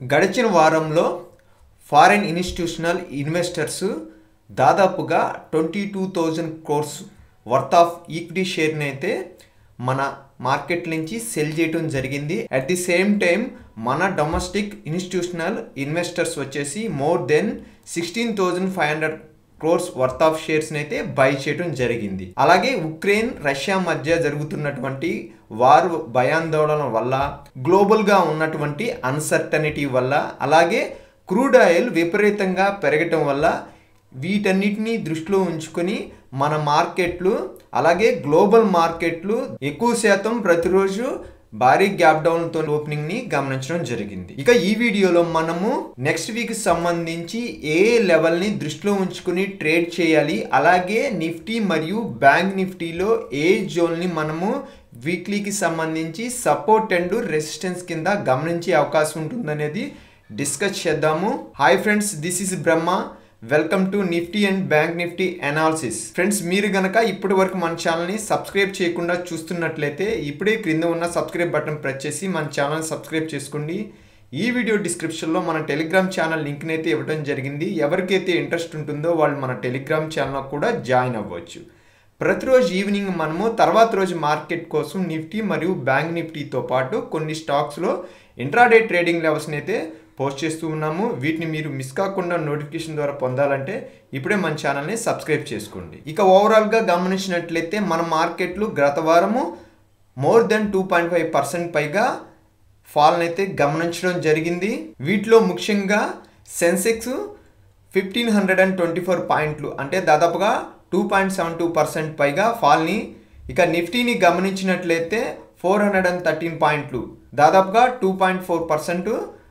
గడిచిన వారంలో foreign institutional investors దాదాపుగా twenty two thousand crores worth of equity షేర్ని అయితే మన మార్కెట్ నుంచి సెల్ చేయడం జరిగింది అట్ ది సేమ్ టైం మన డొమెస్టిక్ ఇన్స్టిట్యూషనల్ ఇన్వెస్టర్స్ వచ్చేసి more than sixteen thousand five hundred crores worth of shares అయితే బై చేయడం జరిగింది అలాగే ఉక్రెయిన్ రష్యా మధ్య జరుగుతున్నటువంటి వార్ భయాందోళన వల్ల గ్లోబల్గా ఉన్నటువంటి అన్సర్టనిటీ వల్ల అలాగే క్రూడ్ ఆయిల్ విపరీతంగా పెరగటం వల్ల వీటన్నిటిని దృష్టిలో ఉంచుకొని మన మార్కెట్లు అలాగే గ్లోబల్ మార్కెట్లు ఎక్కువ శాతం ప్రతిరోజు భారీ గ్యాప్ డౌన్ తో ఓపెనింగ్ ని గమనించడం జరిగింది ఇక ఈ వీడియోలో మనము నెక్స్ట్ వీక్ సంబంధించి ఏ లెవెల్ ని దృష్టిలో ఉంచుకుని ట్రేడ్ చేయాలి అలాగే నిఫ్టీ మరియు బ్యాంక్ నిఫ్టీలో ఏ జోన్ ని మనము వీక్లీకి సంబంధించి సపోర్ట్ అండ్ రెసిస్టెన్స్ కింద గమనించే అవకాశం ఉంటుందనేది డిస్కస్ చేద్దాము hi friends this is Brahma welcome to Nifty and bank Nifty analysis friends మీరు గనక ఇప్పటి వరకు మన ఛానల్ని సబ్స్క్రైబ్ చేయకుండా చూస్తున్నట్లయితే ఇప్పుడే క్రింద ఉన్న సబ్స్క్రైబ్ బటన్ ప్రెస్ చేసి మన ఛానల్ సబ్స్క్రైబ్ చేసుకోండి ఈ వీడియో డిస్క్రిప్షన్లో మన టెలిగ్రామ్ ఛానల్ లింక్ని అయితే ఇవ్వడం జరిగింది ఎవరికైతే ఇంట్రెస్ట్ ఉంటుందో వాళ్ళు మన టెలిగ్రామ్ ఛానల్ కూడా జాయిన్ అవ్వచ్చు ప్రతిరోజు ఈవినింగ్ మనము తర్వాత రోజు మార్కెట్ కోసం నిఫ్టీ మరియు బ్యాంక్ నిఫ్టీతో పాటు కొన్ని స్టాక్స్లో ఇంట్రాడే ట్రేడింగ్ లెవెల్స్ని అయితే పోస్ట్ చేస్తూ ఉన్నాము వీటిని మీరు మిస్ కాకుండా నోటిఫికేషన్ ద్వారా పొందాలంటే ఇప్పుడే మన ఛానల్ని సబ్స్క్రైబ్ చేసుకోండి ఇక ఓవరాల్గా గమనించినట్లయితే మన మార్కెట్లు గత వారము more than two point five percent పైగా ఫాల్ని అయితే గమనించడం జరిగింది వీటిలో ముఖ్యంగా Sensex fifteen hundred and twenty four పాయింట్లు అంటే దాదాపుగా two point seven two percent పైగా ఫాల్ని ఇక నిఫ్టీని గమనించినట్లయితే ఫోర్ హండ్రెడ్ అండ్ థర్టీన్ పాయింట్లు దాదాపుగా టూ పాయింట్ ఫోర్ పర్సెంట్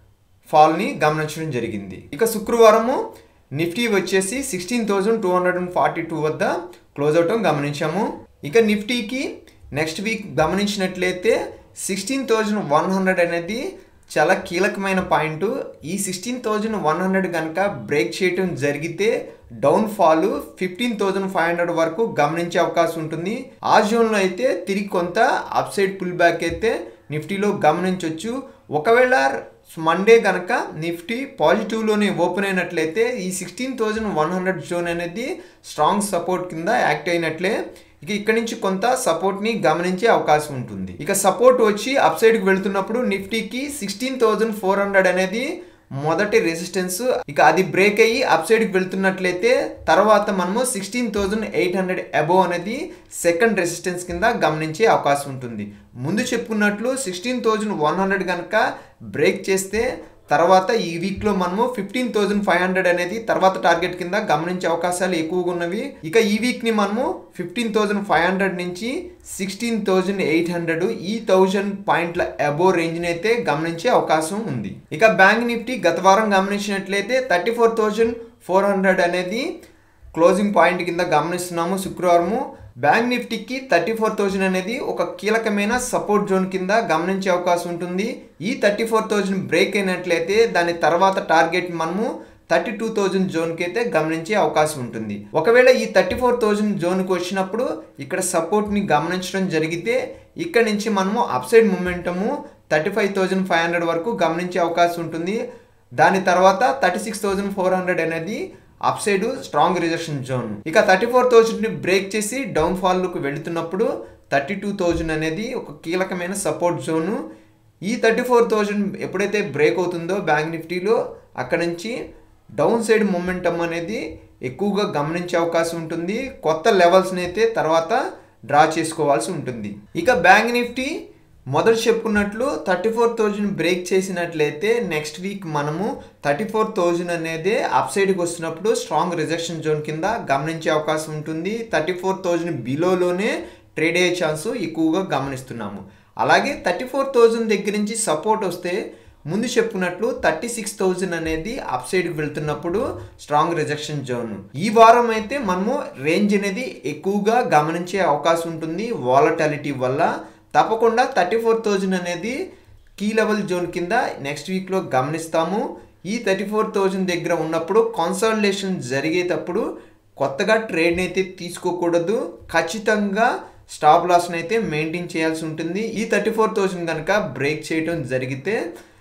ఫాల్ని గమనించడం జరిగింది ఇక శుక్రవారము నిఫ్టీ వచ్చేసి sixteen thousand two hundred and forty two వద్ద క్లోజ్ అవటం గమనించాము ఇక నిఫ్టీకి నెక్స్ట్ వీక్ గమనించినట్లయితే సిక్స్టీన్ థౌజండ్ వన్ హండ్రెడ్ అనేది చాలా కీలకమైన పాయింట్ ఈ సిక్స్టీన్ థౌజండ్ వన్ హండ్రెడ్ కనుక బ్రేక్ చేయటం జరిగితే down fall fifteen thousand five hundred వరకు గమనించే అవకాశం ఉంటుంది ఆ జోన్లో అయితే తిరిగి కొంత అప్ సైడ్ పుల్ బ్యాక్ అయితే నిఫ్టీలో గమనించవచ్చు ఒకవేళ మండే కనుక నిఫ్టీ పాజిటివ్లోనే ఓపెన్ అయినట్లయితే ఈ sixteen thousand one hundred zone అనేది స్ట్రాంగ్ సపోర్ట్ కింద యాక్ట్ అయినట్లే ఇక ఇక్కడ నుంచి కొంత సపోర్ట్ని గమనించే అవకాశం ఉంటుంది ఇక సపోర్ట్ వచ్చి అప్ సైడ్కి వెళ్తున్నప్పుడు నిఫ్టీకి సిక్స్టీన్ థౌజండ్ ఫోర్ హండ్రెడ్ అనేది మొదటి రెసిస్టెన్స్ ఇక అది బ్రేక్ అయ్యి అప్ సైడ్కి వెళ్తున్నట్లయితే తర్వాత మనము sixteen thousand eight hundred above అనేది సెకండ్ రెసిస్టెన్స్ కింద గమనించే అవకాశం ఉంటుంది ముందు చెప్పుకున్నట్లు సిక్స్టీన్ థౌజండ్ వన్ హండ్రెడ్ కనుక బ్రేక్ చేస్తే తర్వాత ఈ వీక్లో మనము ఫిఫ్టీన్ థౌజండ్ ఫైవ్ హండ్రెడ్ అనేది తర్వాత టార్గెట్ కింద గమనించే అవకాశాలు ఎక్కువగా ఉన్నవి ఇక ఈ వీక్ని మనము ఫిఫ్టీన్ థౌజండ్ ఫైవ్ హండ్రెడ్ నుంచి సిక్స్టీన్ థౌజండ్ ఎయిట్ హండ్రెడ్ ఈ థౌజండ్ పాయింట్ల అబో రేంజ్ని అయితే గమనించే అవకాశం ఉంది ఇక బ్యాంక్ నిఫ్టీ గత వారం గమనించినట్లయితే thirty four thousand four hundred అనేది క్లోజింగ్ పాయింట్ కింద గమనిస్తున్నాము శుక్రవారము బ్యాంక్ నిఫ్టీకి థర్టీ ఫోర్ థౌజండ్ అనేది ఒక కీలకమైన సపోర్ట్ జోన్ కింద గమనించే అవకాశం ఉంటుంది ఈ థర్టీ ఫోర్ థౌజండ్ బ్రేక్ అయినట్లయితే దాని తర్వాత టార్గెట్ మనము థర్టీ టూ థౌజండ్ జోన్కి అయితే గమనించే అవకాశం ఉంటుంది ఒకవేళ ఈ థర్టీ ఫోర్ థౌజండ్ జోన్కి వచ్చినప్పుడు ఇక్కడ సపోర్ట్ని గమనించడం జరిగితే ఇక్కడ నుంచి మనము upside momentum thirty five thousand five hundred వరకు గమనించే అవకాశం ఉంటుంది దాని తర్వాత thirty six thousand four hundred అనేది up side strong rejection zone ఇక థర్టీ ఫోర్ థౌజండ్ బ్రేక్ చేసి డౌన్ ఫాల్లోకి వెళుతున్నప్పుడు థర్టీ టూ థౌజండ్ అనేది ఒక కీలకమైన సపోర్ట్ జోను ఈ థర్టీ ఫోర్ థౌజండ్ ఎప్పుడైతే బ్రేక్ అవుతుందో బ్యాంక్ నిఫ్టీలో అక్కడ నుంచి డౌన్ సైడ్ మొమెంటమ్ అనేది ఎక్కువగా గమనించే అవకాశం ఉంటుంది కొత్త లెవెల్స్ని అయితే తర్వాత డ్రా చేసుకోవాల్సి ఉంటుంది ఇక బ్యాంక్ నిఫ్టీ మొదట చెప్పుకున్నట్లు థర్టీ ఫోర్ థౌజండ్ బ్రేక్ చేసినట్లయితే నెక్స్ట్ వీక్ మనము థర్టీ ఫోర్ థౌజండ్ అనేది అప్ సైడ్కి వస్తున్నప్పుడు స్ట్రాంగ్ రిజెక్షన్ జోన్ కింద గమనించే అవకాశం ఉంటుంది థర్టీ ఫోర్ థౌజండ్ బిలోలోనే ట్రేడ్ అయ్యే ఛాన్స్ ఎక్కువగా గమనిస్తున్నాము అలాగే థర్టీ ఫోర్ థౌజండ్ దగ్గర నుంచి సపోర్ట్ వస్తే ముందు చెప్పుకున్నట్లు థర్టీ సిక్స్ థౌజండ్ అనేది అప్ సైడ్కి వెళ్తున్నప్పుడు స్ట్రాంగ్ రిజెక్షన్ జోన్ ఈ వారం అయితే మనము రేంజ్ అనేది ఎక్కువగా గమనించే అవకాశం ఉంటుంది వాలటాలిటీ వల్ల తప్పకుండా థర్టీ ఫోర్ థౌజండ్ అనేది కీ లెవెల్ జోన్ కింద నెక్స్ట్ వీక్లో గమనిస్తాము ఈ థర్టీ ఫోర్ థౌజండ్ దగ్గర ఉన్నప్పుడు కన్సల్టేషన్ జరిగేటప్పుడు కొత్తగా ట్రేడ్ని అయితే తీసుకోకూడదు ఖచ్చితంగా స్టాప్ లాస్ని అయితే మెయింటైన్ చేయాల్సి ఉంటుంది ఈ థర్టీ ఫోర్ థౌజండ్ కనుక బ్రేక్ చేయడం జరిగితే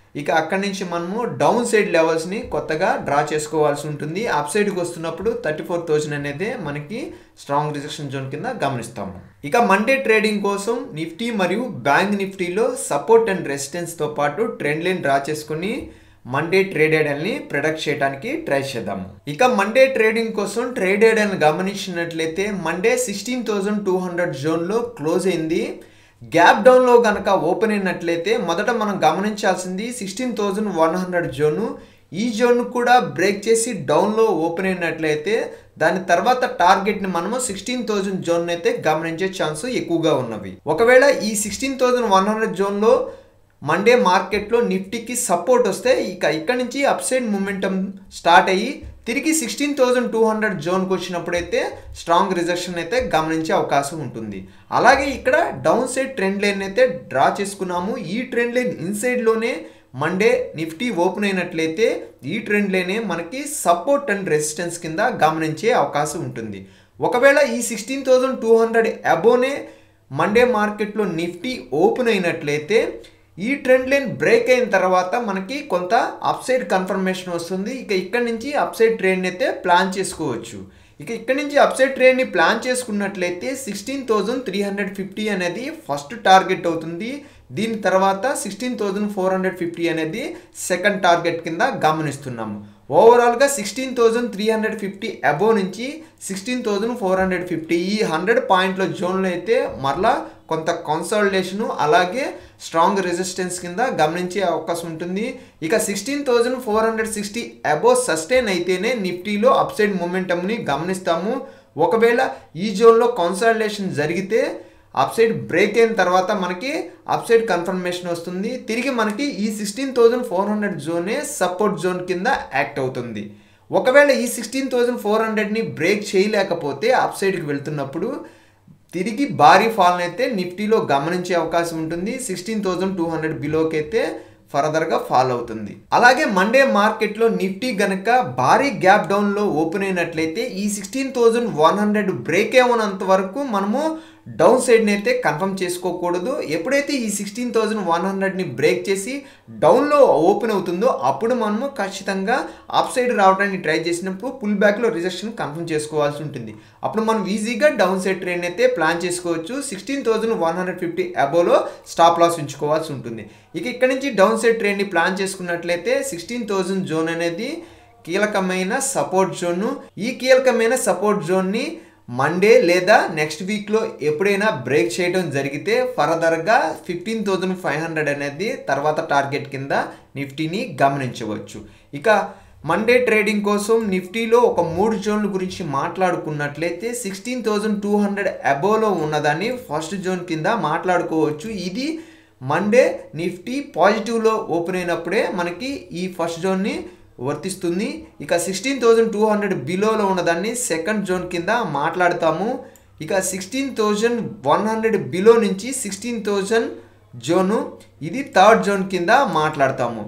ఇక అక్కడి నుంచి మనము డౌన్ సైడ్ లెవెల్స్ని కొత్తగా డ్రా చేసుకోవాల్సి ఉంటుంది అప్ సైడ్కి వస్తున్నప్పుడు థర్టీ ఫోర్ థౌజండ్ అనేది మనకి స్ట్రాంగ్ రిజెక్షన్ జోన్ కింద గమనిస్తాము ఇక మండే ట్రేడింగ్ కోసం నిఫ్టీ మరియు బ్యాంక్ నిఫ్టీలో సపోర్ట్ అండ్ రెసిస్టెన్స్తో పాటు ట్రెండ్ లైన్ డ్రా చేసుకుని మండే ట్రేడెడ్ అని ప్రొడక్ట్ చేయడానికి ట్రై చేద్దాము ఇక మండే ట్రేడింగ్ కోసం ట్రేడెడ్ అని గమనించినట్లయితే Monday sixteen thousand two hundred జోన్లో క్లోజ్ అయింది గ్యాప్ డౌన్లో కనుక ఓపెన్ అయినట్లయితే మొదట మనం గమనించాల్సింది sixteen thousand one hundred zone ఈ జోన్ కూడా బ్రేక్ చేసి డౌన్లో ఓపెన్ అయినట్లయితే దాని తర్వాత టార్గెట్ని మనము సిక్స్టీన్ థౌజండ్ జోన్ అయితే గమనించే ఛాన్స్ ఎక్కువగా ఉన్నవి ఒకవేళ ఈ సిక్స్టీన్ థౌజండ్ వన్ హండ్రెడ్ జోన్లో మండే మార్కెట్లో నిఫ్టీకి సపోర్ట్ వస్తే ఇక ఇక్కడ నుంచి అప్సైడ్ మూమెంటం స్టార్ట్ అయ్యి తిరిగి సిక్స్టీన్ థౌజండ్ టూ హండ్రెడ్ జోన్కి వచ్చినప్పుడైతే స్ట్రాంగ్ రిజెక్షన్ అయితే గమనించే అవకాశం ఉంటుంది అలాగే ఇక్కడ డౌన్ సైడ్ ట్రెండ్ లైన్ అయితే డ్రా చేసుకున్నాము ఈ ట్రెండ్ లైన్ ఇన్సైడ్లోనే మండే నిఫ్టీ ఓపెన్ అయినట్లయితే ఈ ట్రెండ్ లైనే మనకి సపోర్ట్ అండ్ రెసిస్టెన్స్ కింద గమనించే అవకాశం ఉంటుంది ఒకవేళ ఈ సిక్స్టీన్ థౌజండ్ టూ హండ్రెడ్ అబోనే మండే మార్కెట్లో నిఫ్టీ ఓపెన్ అయినట్లయితే ఈ ట్రెండ్ లైన్ బ్రేక్ అయిన తర్వాత మనకి కొంత అప్సైడ్ కన్ఫర్మేషన్ వస్తుంది ఇక ఇక్కడ నుంచి అప్సైడ్ ట్రెండ్ అయితే ప్లాన్ చేసుకోవచ్చు ఇక ఇక్కడ నుంచి అప్సైడ్ ట్రెండ్ని ప్లాన్ చేసుకున్నట్లయితే sixteen thousand three hundred fifty అనేది ఫస్ట్ టార్గెట్ అవుతుంది దీని తర్వాత sixteen thousand four hundred fifty అనేది సెకండ్ టార్గెట్ కింద గమనిస్తున్నాము ఓవరాల్గా sixteen thousand three hundred fifty above నుంచి sixteen thousand four hundred fifty ఈ హండ్రెడ్ పాయింట్ల జోన్లో అయితే మరలా కొంత కన్సాలిడేషను అలాగే స్ట్రాంగ్ రెసిస్టెన్స్ కింద గమనించే అవకాశం ఉంటుంది ఇక sixteen thousand four hundred sixty above sustain అయితేనే నిఫ్టీలో అప్సైడ్ మూమెంటమ్ని గమనిస్తాము ఒకవేళ ఈ జోన్లో కన్సాలిడేషన్ జరిగితే అప్సైడ్ బ్రేక్ అయిన తర్వాత మనకి అప్సైడ్ కన్ఫర్మేషన్ వస్తుంది తిరిగి మనకి ఈ సిక్స్టీన్ థౌజండ్ ఫోర్ హండ్రెడ్ జోనే సపోర్ట్ జోన్ కింద యాక్ట్ అవుతుంది ఒకవేళ ఈ సిక్స్టీన్ థౌజండ్ ఫోర్ హండ్రెడ్ని బ్రేక్ చేయలేకపోతే అప్సైడ్కి వెళ్తున్నప్పుడు తిరిగి భారీ ఫాల్ని అయితే నిఫ్టీలో గమనించే అవకాశం ఉంటుంది సిక్స్టీన్ థౌజండ్ టూ హండ్రెడ్ బిలోకి అయితే ఫర్దర్గా ఫాల్ అవుతుంది అలాగే మండే మార్కెట్లో నిఫ్టీ గనక భారీ గ్యాప్ డౌన్లో ఓపెన్ అయినట్లయితే ఈ sixteen thousand one hundred break అవ్వనంత వరకు మనము డౌన్ సైడ్ని అయితే కన్ఫర్మ్ చేసుకోకూడదు ఎప్పుడైతే ఈ సిక్స్టీన్ థౌజండ్ వన్ హండ్రెడ్ని బ్రేక్ చేసి డౌన్లో ఓపెన్ అవుతుందో అప్పుడు మనము ఖచ్చితంగా అప్ సైడ్ రావడానికి ట్రై చేసినప్పుడు పుల్ బ్యాక్లో రిజెక్షన్ కన్ఫర్మ్ చేసుకోవాల్సి ఉంటుంది అప్పుడు మనం ఈజీగా డౌన్ సైడ్ ట్రైన్ అయితే ప్లాన్ చేసుకోవచ్చు sixteen thousand one hundred fifty అబోలో స్టాప్ లాస్ ఉంచుకోవాల్సి ఉంటుంది ఇక ఇక్కడ నుంచి డౌన్ సైడ్ ట్రైన్ని ప్లాన్ చేసుకున్నట్లయితే సిక్స్టీన్ థౌజండ్ జోన్ అనేది కీలకమైన సపోర్ట్ జోన్ ఈ కీలకమైన సపోర్ట్ జోన్ని మండే లేదా నెక్స్ట్ వీక్లో ఎప్పుడైనా బ్రేక్ చేయడం జరిగితే ఫర్దర్గా ఫిఫ్టీన్ థౌజండ్ ఫైవ్ హండ్రెడ్ అనేది తర్వాత టార్గెట్ కింద నిఫ్టీని గమనించవచ్చు ఇక మండే ట్రేడింగ్ కోసం నిఫ్టీలో ఒక మూడు జోన్ల గురించి మాట్లాడుకున్నట్లయితే సిక్స్టీన్ థౌజండ్ టూ హండ్రెడ్ అబోవ్లో ఉన్నదాన్ని ఫస్ట్ జోన్ కింద మాట్లాడుకోవచ్చు ఇది మండే నిఫ్టీ పాజిటివ్లో ఓపెన్ అయినప్పుడే మనకి ఈ ఫస్ట్ జోన్ని వర్తిస్తుంది ఇక సిక్స్టీన్ థౌజండ్ టూ హండ్రెడ్ బిలోలో ఉన్నదాన్ని సెకండ్ జోన్ కింద మాట్లాడతాము ఇక sixteen thousand one hundred below నుంచి సిక్స్టీన్ థౌజండ్ జోను ఇది థర్డ్ జోన్ కింద మాట్లాడతాము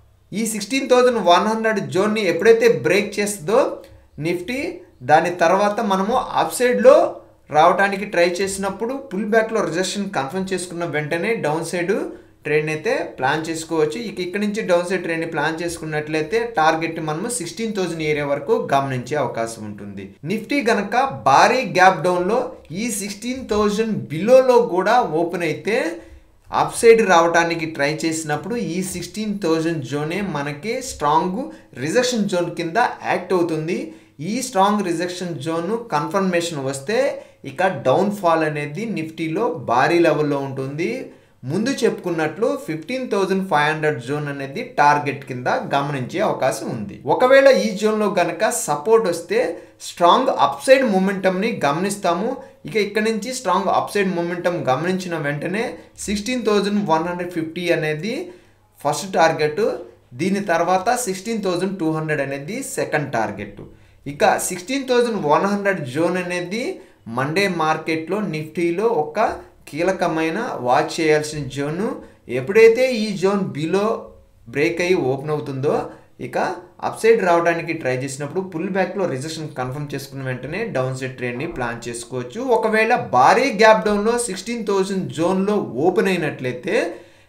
ఈ సిక్స్టీన్ థౌజండ్ వన్ హండ్రెడ్ జోన్ని ఎప్పుడైతే బ్రేక్ చేస్తుందో నిఫ్టీ దాని తర్వాత మనము అప్ సైడ్లో రావడానికి ట్రై చేసినప్పుడు పుల్ బ్యాక్లో రిజెక్షన్ కన్ఫర్మ్ చేసుకున్న వెంటనే డౌన్ సైడ్ ట్రైన్ అయితే ప్లాన్ చేసుకోవచ్చు ఇక ఇక్కడ నుంచి డౌన్ సైడ్ ట్రైన్ ప్లాన్ చేసుకున్నట్లయితే టార్గెట్ మనము సిక్స్టీన్ థౌసండ్ ఏరియా వరకు గమనించే అవకాశం ఉంటుంది నిఫ్టీ గనక భారీ గ్యాప్ డౌన్లో ఈ సిక్స్టీన్ థౌజండ్ బిలోలో కూడా ఓపెన్ అయితే అప్ సైడ్ రావడానికి ట్రై చేసినప్పుడు ఈ సిక్స్టీన్ థౌజండ్ జోనే మనకి స్ట్రాంగ్ రిజెక్షన్ జోన్ కింద యాక్ట్ అవుతుంది ఈ స్ట్రాంగ్ రిజెక్షన్ జోన్ కన్ఫర్మేషన్ వస్తే ఇక డౌన్ ఫాల్ అనేది నిఫ్టీలో భారీ లెవెల్లో ఉంటుంది ముందు చెప్పుకున్నట్లు fifteen thousand five hundred zone అనేది టార్గెట్ కింద గమనించే అవకాశం ఉంది ఒకవేళ ఈ జోన్లో గనక సపోర్ట్ వస్తే స్ట్రాంగ్ అప్సైడ్ మూమెంటంని గమనిస్తాము ఇక ఇక్కడ నుంచి స్ట్రాంగ్ అప్సైడ్ మూమెంటం గమనించిన వెంటనే sixteen thousand one hundred fifty అనేది ఫస్ట్ టార్గెట్ దీని తర్వాత సిక్స్టీన్ థౌజండ్ టూ హండ్రెడ్ అనేది సెకండ్ టార్గెట్ ఇక sixteen thousand one hundred zone అనేది మండే మార్కెట్లో నిఫ్టీలో ఒక కీలకమైన వాచ్ చేయాల్సిన జోను ఎప్పుడైతే ఈ జోన్ బిలో బ్రేక్ అయ్యి ఓపెన్ అవుతుందో ఇక అప్ సైడ్ రావడానికి ట్రై చేసినప్పుడు పుల్ బ్యాక్లో రిజెక్షన్ కన్ఫర్మ్ చేసుకున్న వెంటనే డౌన్ సైడ్ ట్రెండ్ని ప్లాన్ చేసుకోవచ్చు ఒకవేళ భారీ గ్యాప్ డౌన్లో సిక్స్టీన్ థౌజండ్ జోన్లో ఓపెన్ అయినట్లయితే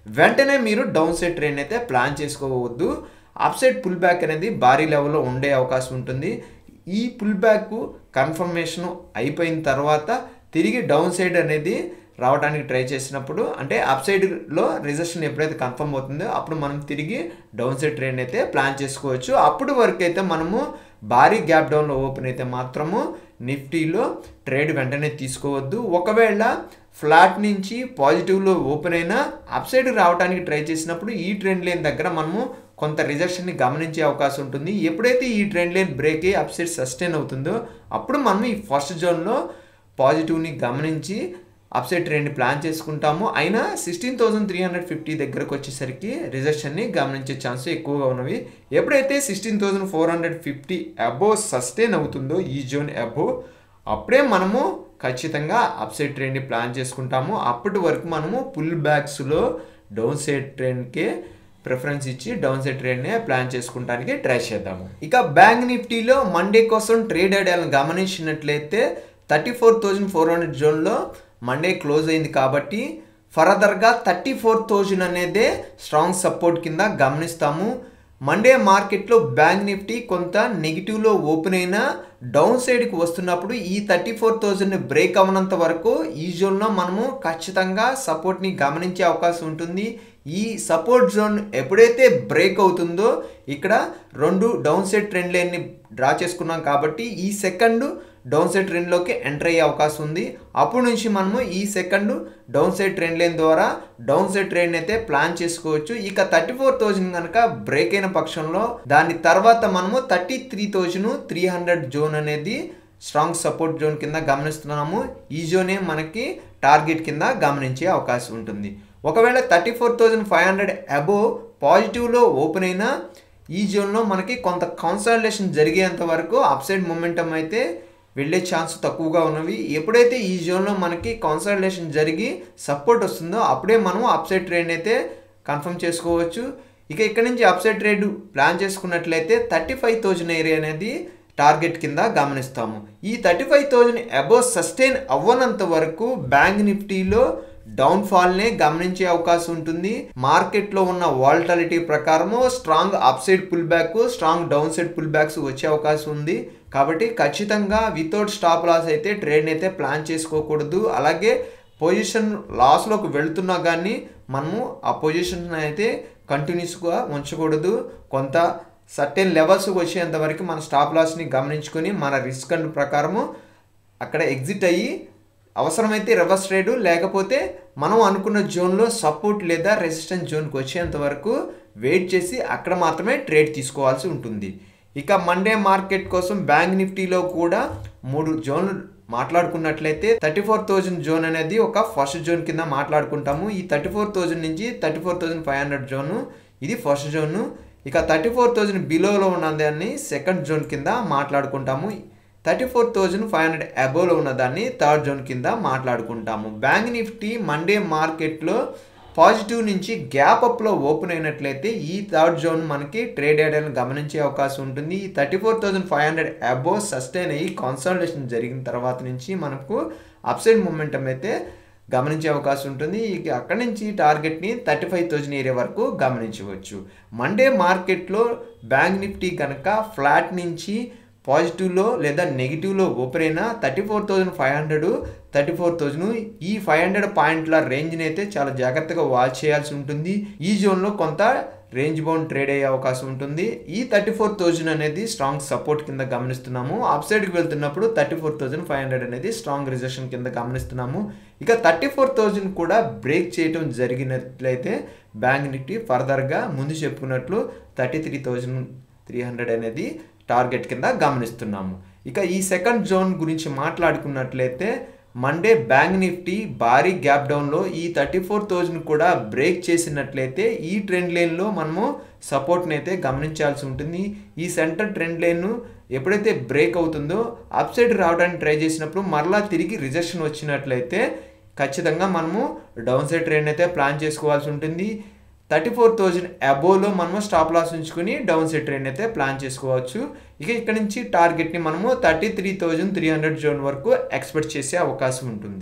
వెంటనే మీరు డౌన్ సైడ్ ట్రెండ్ అయితే ప్లాన్ చేసుకోవద్దు అప్ సైడ్ పుల్ బ్యాక్ అనేది భారీ లెవెల్లో ఉండే అవకాశం ఉంటుంది ఈ పుల్ బ్యాక్ కన్ఫర్మేషన్ అయిపోయిన తర్వాత తిరిగి డౌన్ సైడ్ అనేది రావడానికి ట్రై చేసినప్పుడు అంటే అప్ సైడ్లో రిజెక్షన్ ఎప్పుడైతే కన్ఫర్మ్ అవుతుందో అప్పుడు మనం తిరిగి డౌన్ సైడ్ ట్రెండ్ అయితే ప్లాన్ చేసుకోవచ్చు అప్పుడు వరకు అయితే మనము భారీ గ్యాప్ డౌన్లో ఓపెన్ అయితే మాత్రము నిఫ్టీలో ట్రేడ్ వెంటనే తీసుకోవద్దు ఒకవేళ ఫ్లాట్ నుంచి పాజిటివ్లో ఓపెన్ అయినా అప్ సైడ్ రావడానికి ట్రై చేసినప్పుడు ఈ ట్రెండ్ లైన్ దగ్గర మనము కొంత రిజెక్షన్ని గమనించే అవకాశం ఉంటుంది ఎప్పుడైతే ఈ ట్రెండ్ లైన్ బ్రేక్ అయ్యి అప్ సైడ్ సస్టైన్ అవుతుందో అప్పుడు మనం ఈ ఫస్ట్ జోన్లో పాజిటివ్ని గమనించి అప్సైడ్ ట్రెండ్ ప్లాన్ చేసుకుంటాము అయినా sixteen thousand three hundred fifty దగ్గరకు వచ్చేసరికి రిజెక్షన్ని గమనించే ఛాన్స్ ఎక్కువగా ఉన్నవి ఎప్పుడైతే sixteen thousand four hundred fifty above sustain అవుతుందో ఈ జోన్ అబోవ్ అప్పుడే మనము ఖచ్చితంగా అప్సైడ్ ట్రెండ్ని ప్లాన్ చేసుకుంటాము అప్పటి వరకు మనము పుల్ బ్యాక్స్లో డౌన్ సైడ్ ట్రెండ్కే ప్రిఫరెన్స్ ఇచ్చి డౌన్ సైడ్ ట్రేడ్నే ప్లాన్ చేసుకుంటానికి ట్రై చేద్దాము ఇక బ్యాంక్ నిఫ్టీలో మండే కోసం ట్రేడ్ ఐడియాలను గమనించినట్లయితే thirty four thousand four hundred జోన్లో మండే క్లోజ్ అయింది కాబట్టి ఫర్దర్గా థర్టీ ఫోర్ థౌజండ్ అనేదే స్ట్రాంగ్ సపోర్ట్ కింద గమనిస్తాము మండే మార్కెట్లో బ్యాంక్ నిఫ్టీ కొంత నెగిటివ్లో ఓపెన్ అయినా డౌన్ సైడ్కి వస్తున్నప్పుడు ఈ థర్టీ ఫోర్ థౌజండ్ బ్రేక్ అవ్వనంత వరకు ఈ జోన్లో మనము ఖచ్చితంగా సపోర్ట్ని గమనించే అవకాశం ఉంటుంది ఈ సపోర్ట్ జోన్ ఎప్పుడైతే బ్రేక్ అవుతుందో ఇక్కడ రెండు డౌన్ సైడ్ ట్రెండ్ లైన్ని డ్రా చేసుకున్నాం కాబట్టి ఈ సెకండ్ డౌన్ సైడ్ ట్రెండ్లోకి ఎంటర్ అయ్యే అవకాశం ఉంది అప్పటి నుంచి మనము ఈ second down side trend line ద్వారా డౌన్ సైడ్ ట్రెండ్ అయితే ప్లాన్ చేసుకోవచ్చు ఇక థర్టీ ఫోర్ థౌజండ్ కనుక బ్రేక్ అయిన పక్షంలో దాని తర్వాత మనము thirty three thousand three hundred zone అనేది స్ట్రాంగ్ సపోర్ట్ జోన్ కింద గమనిస్తున్నాము ఈ జోనే మనకి టార్గెట్ కింద గమనించే అవకాశం ఉంటుంది ఒకవేళ thirty four thousand five hundred above పాజిటివ్లో ఓపెన్ అయినా ఈ జోన్లో మనకి కొంత కన్సల్టేషన్ జరిగేంత వరకు అప్సైడ్ మొమెంటం అయితే వెళ్ళే ఛాన్స్ తక్కువగా ఉన్నవి ఎప్పుడైతే ఈ జోన్లో మనకి కన్సల్టేషన్ జరిగి సపోర్ట్ వస్తుందో అప్పుడే మనం అప్సైడ్ ట్రేడ్ అయితే కన్ఫర్మ్ చేసుకోవచ్చు ఇక ఇక్కడ నుంచి అప్సైడ్ ట్రేడ్ ప్లాన్ చేసుకున్నట్లయితే థర్టీ ఫైవ్ థౌజండ్ ఏరియా అనేది టార్గెట్ కింద గమనిస్తాము ఈ thirty five thousand above sustain అవ్వనంత వరకు బ్యాంక్ నిఫ్టీలో డౌన్ ఫాల్నే గమనించే అవకాశం ఉంటుంది మార్కెట్లో ఉన్న వాల్టాలిటీ ప్రకారము strong up side pull back strong down side pull backs వచ్చే అవకాశం ఉంది కాబట్టి ఖచ్చితంగా వితౌట్ స్టాప్ లాస్ అయితే ట్రేడ్ని అయితే ప్లాన్ చేసుకోకూడదు అలాగే పొజిషన్ లాస్లోకి వెళ్తున్నా కానీ మనము ఆ పొజిషన్ అయితే కంటిన్యూస్గా ఉంచకూడదు కొంత సర్టెన్ లెవెల్స్ వచ్చేంత వరకు మన స్టాప్ లాస్ని గమనించుకొని మన రిస్క్ అండ్ ప్రకారము అక్కడ ఎగ్జిట్ అయ్యి అవసరమైతే రివర్స్ ట్రేడ్ లేకపోతే మనం అనుకున్న జోన్లో సపోర్ట్ లేదా రెసిస్టెన్స్ జోన్కి వచ్చేంత వరకు వెయిట్ చేసి అక్కడ మాత్రమే ట్రేడ్ తీసుకోవాల్సి ఉంటుంది ఇక మండే మార్కెట్ కోసం బ్యాంక్ నిఫ్టీలో కూడా మూడు జోన్లు మాట్లాడుకున్నట్లయితే థర్టీ ఫోర్ థౌజండ్ జోన్ అనేది ఒక ఫస్ట్ జోన్ కింద మాట్లాడుకుంటాము ఈ థర్టీ ఫోర్ థౌజండ్ నుంచి thirty four thousand five hundred zone ఇది ఫస్ట్ జోను ఇక థర్టీ ఫోర్ థౌజండ్ బిలోలో ఉన్నదాన్ని సెకండ్ జోన్ కింద మాట్లాడుకుంటాము thirty four thousand five hundred అబోవ్లో ఉన్నదాన్ని థర్డ్ జోన్ కింద మాట్లాడుకుంటాము బ్యాంక్ నిఫ్టీ మండే మార్కెట్లో పాజిటివ్ నుంచి గ్యాప్ అప్లో ఓపెన్ అయినట్లయితే ఈ థర్డ్ జోన్ మనకి ట్రేడ్ ఐడియాలను గమనించే అవకాశం ఉంటుంది ఈ thirty four thousand five hundred above sustain అయ్యి కన్సల్టేషన్ జరిగిన తర్వాత నుంచి మనకు అప్సైడ్ మూమెంటం అయితే గమనించే అవకాశం ఉంటుంది ఇక అక్కడి నుంచి టార్గెట్ని థర్టీ ఫైవ్ థౌజండ్ ఏరియా వరకు గమనించవచ్చు మండే మార్కెట్లో బ్యాంక్ నిఫ్టీ కనుక ఫ్లాట్ నుంచి పాజిటివ్లో లేదా నెగిటివ్లో ఓపెన్ అయినా thirty four thousand five hundred thirty four thousand ఈ ఫైవ్ హండ్రెడ్ పాయింట్ల రేంజ్ని అయితే చాలా జాగ్రత్తగా వాచ్ చేయాల్సి ఉంటుంది ఈ జోన్లో కొంత రేంజ్ బౌండ్ ట్రేడ్ అయ్యే అవకాశం ఉంటుంది ఈ థర్టీ ఫోర్ థౌజండ్ అనేది స్ట్రాంగ్ సపోర్ట్ కింద గమనిస్తున్నాము అప్ సైడ్కి వెళ్తున్నప్పుడు thirty four thousand five hundred అనేది స్ట్రాంగ్ రిజెక్షన్ కింద గమనిస్తున్నాము ఇక థర్టీ ఫోర్ థౌజండ్ కూడా బ్రేక్ చేయడం జరిగినట్లయితే బ్యాంక్ నిఫ్టీ ఫర్దర్గా ముందు చెప్పుకున్నట్లు thirty three thousand three hundred అనేది టార్గెట్ కింద గమనిస్తున్నాము ఇక ఈ సెకండ్ జోన్ గురించి మాట్లాడుకున్నట్లయితే మండే బ్యాంక్ నిఫ్టీ భారీ గ్యాప్ డౌన్లో ఈ థర్టీ ఫోర్ థౌజండ్ కూడా బ్రేక్ చేసినట్లయితే ఈ ట్రెండ్ లైన్లో మనము సపోర్ట్ని అయితే గమనించాల్సి ఉంటుంది ఈ సెంటర్ ట్రెండ్ లైన్ ఎప్పుడైతే బ్రేక్ అవుతుందో అప్ సైడ్ రావడానికి ట్రై చేసినప్పుడు మరలా తిరిగి రిజెక్షన్ వచ్చినట్లయితే ఖచ్చితంగా మనము డౌన్ సైడ్ ట్రెండ్ అయితే ప్లాన్ చేసుకోవాల్సి ఉంటుంది థర్టీ ఫోర్ థౌజండ్ అబోవ్లో మనము స్టాప్ లాస్ ఉంచుకుని డౌన్ సైడ్ ట్రెండ్ అయితే ప్లాన్ చేసుకోవచ్చు ఇక ఇక్కడ నుంచి టార్గెట్ని మనము thirty three thousand three hundred zone వరకు ఎక్స్పెక్ట్ చేసే అవకాశం ఉంటుంది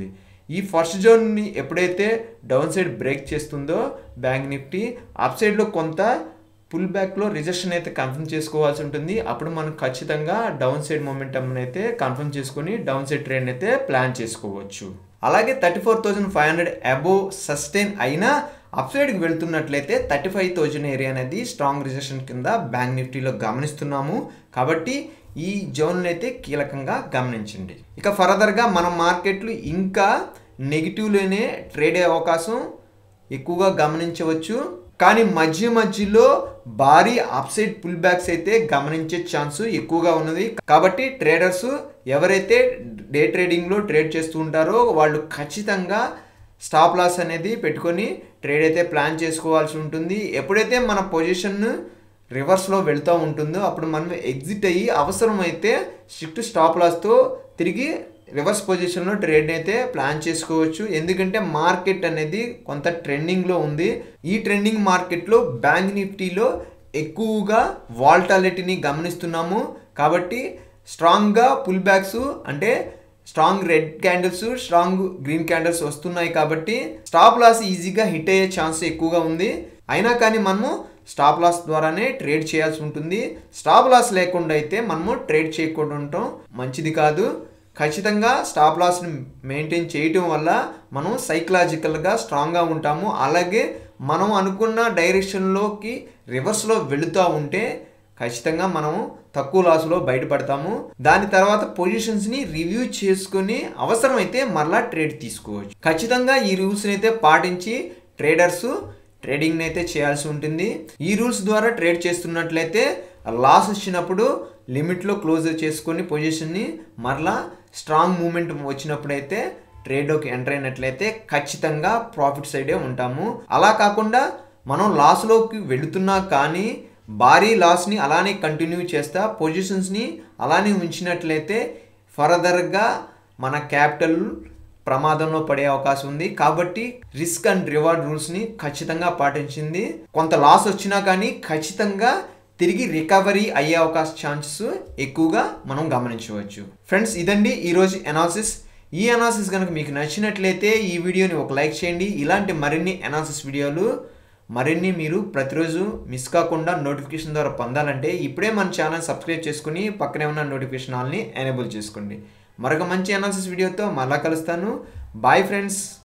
ఈ ఫస్ట్ జోన్ని ఎప్పుడైతే డౌన్ సైడ్ బ్రేక్ చేస్తుందో బ్యాంక్ నిఫ్టీ అప్ సైడ్లో కొంత పుల్ బ్యాక్లో రిజెక్షన్ అయితే కన్ఫర్మ్ చేసుకోవాల్సి ఉంటుంది అప్పుడు మనం ఖచ్చితంగా డౌన్ సైడ్ మొమెంటమ్ అయితే కన్ఫర్మ్ చేసుకొని డౌన్ సైడ్ ట్రెండ్ అయితే ప్లాన్ చేసుకోవచ్చు అలాగే thirty four thousand five hundred above sustain అయినా అప్ సైడ్కి వెళ్తున్నట్లయితే థర్టీ ఫైవ్ థౌజండ్ ఏరియా అనేది స్ట్రాంగ్ రిజెక్షన్ కింద బ్యాంక్ నిఫ్టీలో గమనిస్తున్నాము కాబట్టి ఈ జోన్ అయితే కీలకంగా గమనించండి ఇక ఫర్దర్గా మన మార్కెట్లు ఇంకా నెగిటివ్లోనే ట్రేడ్ అయ్యే అవకాశం ఎక్కువగా గమనించవచ్చు కానీ మధ్య మధ్యలో భారీ అప్సైడ్ పుల్ బ్యాక్స్ అయితే గమనించే ఛాన్స్ ఎక్కువగా ఉన్నది కాబట్టి ట్రేడర్స్ ఎవరైతే డే ట్రేడింగ్లో ట్రేడ్ చేస్తూ ఉంటారో వాళ్ళు ఖచ్చితంగా స్టాప్ లాస్ అనేది పెట్టుకొని ట్రేడ్ అయితే ప్లాన్ చేసుకోవాల్సి ఉంటుంది ఎప్పుడైతే మన పొజిషన్ రివర్స్లో వెళ్తూ ఉంటుందో అప్పుడు మనం ఎగ్జిట్ అయ్యి అవసరమైతే స్ట్రిక్ట్ స్టాప్ లాస్తో తిరిగి రివర్స్ పొజిషన్లో ట్రేడ్ అయితే ప్లాన్ చేసుకోవచ్చు ఎందుకంటే మార్కెట్ అనేది కొంత ట్రెండింగ్లో ఉంది ఈ ట్రెండింగ్ మార్కెట్లో బ్యాంక్ నిఫ్టీలో ఎక్కువగా వాల్టాలిటీని గమనిస్తున్నాము కాబట్టి స్ట్రాంగ్గా పుల్ బ్యాక్స్ అంటే strong red candles strong green candles వస్తున్నాయి కాబట్టి స్టాప్ లాస్ ఈజీగా హిట్ అయ్యే ఛాన్స్ ఎక్కువగా ఉంది అయినా కానీ మనము స్టాప్ లాస్ ద్వారానే ట్రేడ్ చేయాల్సి ఉంటుంది స్టాప్ లాస్ లేకుండా అయితే మనము ట్రేడ్ చేయకుండా ఉండటం మంచిది కాదు ఖచ్చితంగా స్టాప్ లాస్ని మెయింటైన్ చేయటం వల్ల మనం సైకలాజికల్గా స్ట్రాంగ్గా ఉంటాము అలాగే మనం అనుకున్న డైరెక్షన్లోకి రివర్స్లో వెళుతూ ఉంటే ఖచ్చితంగా మనము తక్కువ లాస్లో బయటపడతాము దాని తర్వాత పొజిషన్స్ని రివ్యూ చేసుకుని అవసరమైతే మరలా ట్రేడ్ తీసుకోవచ్చు ఖచ్చితంగా ఈ రూల్స్ని అయితే పాటించి ట్రేడర్స్ ట్రేడింగ్ అయితే చేయాల్సి ఉంటుంది ఈ రూల్స్ ద్వారా ట్రేడ్ చేస్తున్నట్లయితే లాస్ వచ్చినప్పుడు లిమిట్లో క్లోజ్ చేసుకొని పొజిషన్ని మరలా స్ట్రాంగ్ మూమెంట్ వచ్చినప్పుడైతే ట్రేడ్లోకి ఎంటర్ అయినట్లయితే ఖచ్చితంగా ప్రాఫిట్ సైడే ఉంటాము అలా కాకుండా మనం లాస్లోకి వెళుతున్నా కానీ భారీ లాస్ని అలానే కంటిన్యూ చేస్తా పొజిషన్స్ని అలానే ఉంచినట్లయితే ఫర్దర్గా మన క్యాపిటల్ ప్రమాదంలో పడే అవకాశం ఉంది కాబట్టి రిస్క్ అండ్ రివార్డ్ రూల్స్ని ఖచ్చితంగా పాటించింది కొంత లాస్ వచ్చినా కానీ ఖచ్చితంగా తిరిగి రికవరీ అయ్యే అవకాశ ఛాన్సెస్ ఎక్కువగా మనం గమనించవచ్చు ఫ్రెండ్స్ ఇదండి ఈరోజు ఎనాలిసిస్ ఈ అనాలిసిస్ కనుక మీకు నచ్చినట్లయితే ఈ వీడియోని ఒక లైక్ చేయండి ఇలాంటి మరిన్ని అనాలిసిస్ వీడియోలు మరిన్ని మీరు ప్రతిరోజు మిస్ కాకుండా నోటిఫికేషన్ ద్వారా పొందాలంటే ఇప్పుడే మన ఛానల్ సబ్స్క్రైబ్ చేసుకుని పక్కనే ఉన్న నోటిఫికేషన్ ఆల్ని ఎనేబుల్ చేసుకోండి మరొక మంచి అనాలిసిస్ వీడియోతో మళ్ళా కలుస్తాను బాయ్ ఫ్రెండ్స్